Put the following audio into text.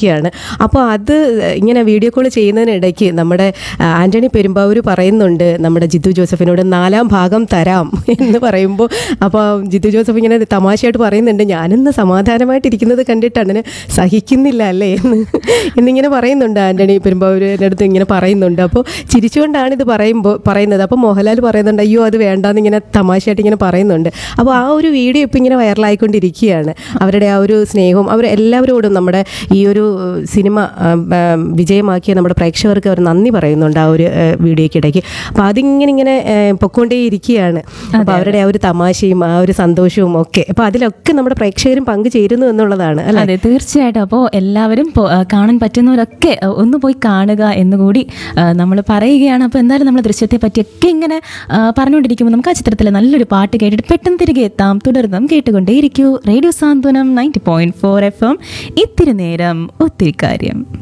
പോയിക്കൊണ്ടിരിക്കുകയാണ് അപ്പോൾ അത് ഇങ്ങനെ വീഡിയോ കോൾ ചെയ്യുന്നതിനിടയ്ക്ക് നമ്മുടെ ആ, ആന്റണി പെരുമ്പാവൂർ പറയുന്നുണ്ട് നമ്മുടെ ജിത്തു ജോസഫിനോട് നാലാം ഭാഗം തരാം എന്ന് പറയുമ്പോൾ അപ്പോൾ ജിത്തു ജോസഫ് ഇങ്ങനെ തമാശയായിട്ട് പറയുന്നുണ്ട് ഞാനിന്ന് സമാധാനമായിട്ടിരിക്കുന്നത് കണ്ടിട്ടാണ് ഇതിന് സഹിക്കുന്നില്ല അല്ലേ എന്ന് എന്നിങ്ങനെ പറയുന്നുണ്ട് ആന്റണി പെരുമ്പാവൂരിൻ്റെ അടുത്ത് ഇങ്ങനെ പറയുന്നുണ്ട് അപ്പോൾ ചിരിച്ചുകൊണ്ടാണ് ഇത് പറയുമ്പോൾ പറയുന്നത് അപ്പോൾ മോഹൻലാൽ പറയുന്നുണ്ട് അയ്യോ അത് വേണ്ടാന്ന് ഇങ്ങനെ തമാശയായിട്ട് ഇങ്ങനെ പറയുന്നുണ്ട് അപ്പോൾ ആ ഒരു വീഡിയോ ഇപ്പോൾ ഇങ്ങനെ വൈറലായിക്കൊണ്ടിരിക്കുകയാണ് അവരുടെ ആ ഒരു സ്നേഹവും അവർ എല്ലാവരോടും നമ്മുടെ ഈ ഒരു സിനിമ ആ, ആ, വിജയമാക്കിയ നമ്മുടെ പ്രേക്ഷകർക്ക് അവർ നന്ദി പറയുന്നുണ്ട് ആ ഒരു ആ, വീഡിയോയ്ക്കിടയ്ക്ക് അപ്പോൾ അതിങ്ങനെ ഇങ്ങനെ ആ, പൊക്കോണ്ടേ ഇരിക്കുകയാണ് അപ്പോൾ അവരുടെ ആ ഒരു തമാശയും ആ ഒരു സന്തോഷവും ഒക്കെ അപ്പോൾ അതിലൊക്കെ നമ്മുടെ പ്രേക്ഷകരും പങ്കുചേരുന്നു എന്നുള്ളതാണ് അല്ലേ അതെ തീർച്ചയായിട്ടും അപ്പോൾ എല്ലാവരും പോ- ആ, കാണാൻ പറ്റുന്നവരൊക്കെ ആ, ഒന്ന് പോയി കാണുക എന്നുകൂടി നമ്മൾ പറയുകയാണ് അപ്പോൾ എന്തായാലും നമ്മൾ ദൃശ്യത്തെ പറ്റിയൊക്കെ ഇങ്ങനെ ആ, പറഞ്ഞുകൊണ്ടിരിക്കുമ്പോൾ നമുക്ക് ആ ചിത്രത്തിലെ നല്ലൊരു പാട്ട് കേട്ടിട്ട് പെട്ടെന്ന് തിരികെ എത്താം തുടർന്നും കേട്ടുകൊണ്ടേയിരിക്കൂ radio Santhwanam ninety point four F M ഇത്തിരി നേരം ഒത്തിരി കാര്യം